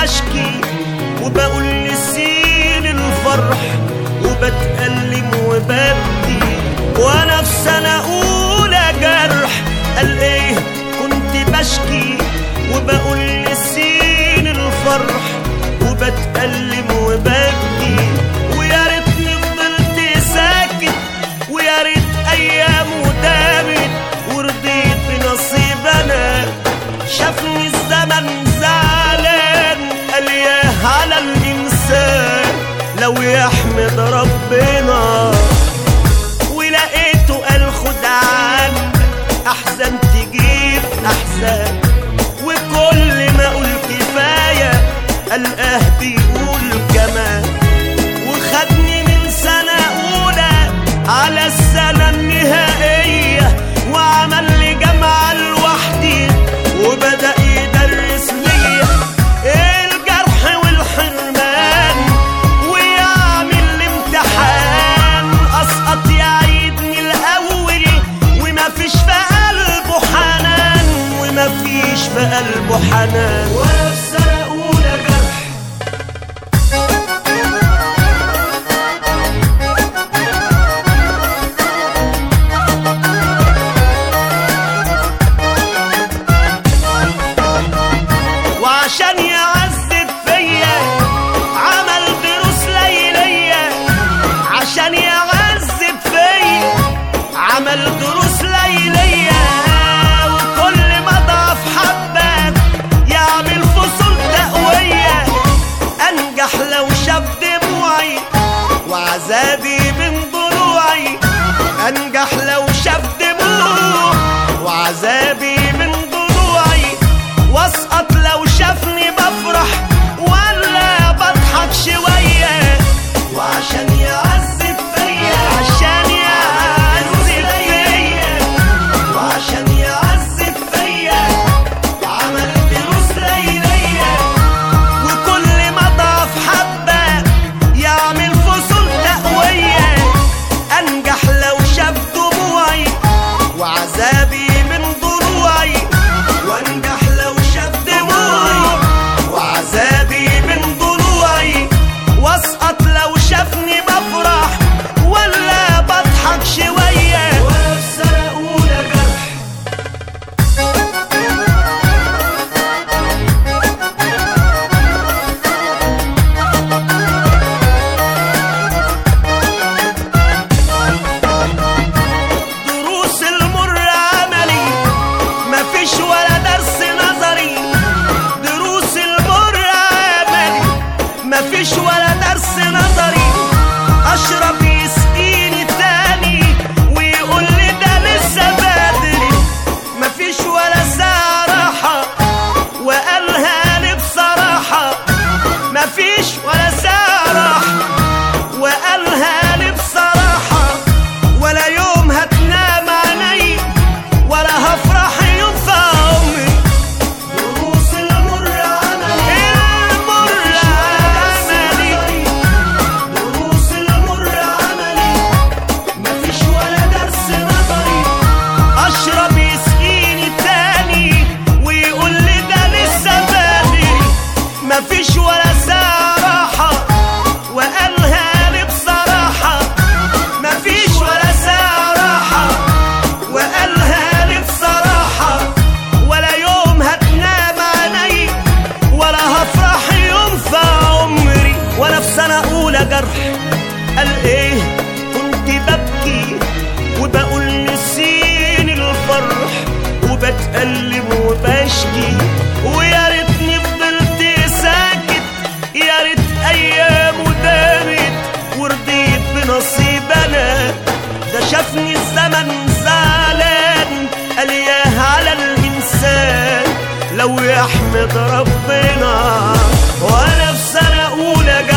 بشكي وبقول لسين الفرح وبتألم وببكي وانا في سنة اولى جرح قال ايه كنت بشكي وبقول لسين الفرح وبتألم وببكي ويا ريتني فضلت ساكت ويا ريت ايامه دامت ورضيت بنصيب انا شافني الزمن زعلان قال يا على الانسان لو يحمد ربنا ولقيته قال خد عنك احزان تجيب احزان وكل ما اقول كفايه القاه بيقول كمان وخدني من سنه اولى على السنه النهائيه وعمل لي جامعه لوحدي وبدا يدرس ليا الجرح والحرمان ويعمل لي امتحان اسقط يعيدني الاول وما فيش في قلبه حنان وما فيش في قلبه حنان ولا في سنه اولى جرح وعشان يعذب فيا عمل دروس ليلية عشان يعذب فيا عمل دروس ليلية وكل ما ضعف حبة يعمل فصول تقوية أنجح لو شاف دموعي وعذابي من ضلوعي أنجح لو شاف دموع وعذابي من ضلوعي واسقط لو شافني بفرح ولا بضحك شوية وعشان يعذب فيا عشان يعذب فيا وعشان يعذب فيا عمل دروس ليلية وكل ما ضعف حبة يعمل فصول تقوية أنجح لو شاف دموعي وعذابي من ضلوعي وانجح لو شاف دموعي وعذابي من ضلوعي واسقط لو شافني بفرح ولا بضحك شوية ولا في سنة أولى جرح دروس المر عملي مفيش ولا درس نظري دروس المر عملي مفيش ولا درس نظري اشرب يسقيني تاني ويقول لي ده لسه بدري مفيش ولا ساعة راحة وقالها لي بصراحة مفيش ولا ساعة راحة وقالها لي بصراحة ولا يوم هتنام عيني ولا هفرح يوم في عمري دروس المر عملي المر عملي دروس المر عملي مفيش ولا درس نظري اشرب يسقيني تاني ويقول لي ده لسه بدري مفيش ولا ساعة راحة وقالها لي بصراحة مفيش ولا ساعة راحة وقالها لي بصراحة ولا يوم هتنام عيني ولا هفرح يوم في عمري ولا في سنة أولى جرح قال إيه كنت ببكي وبقول نسيني الفرح وبتألم وبشكي ويا ريتني فضلت ساكت يا ريت أيام دامت ورضيت بنصيب أنا ده شافني الزمن زعلان قال يا على الإنسان لو يحمد ربنا وأنا في سنة أولى جاي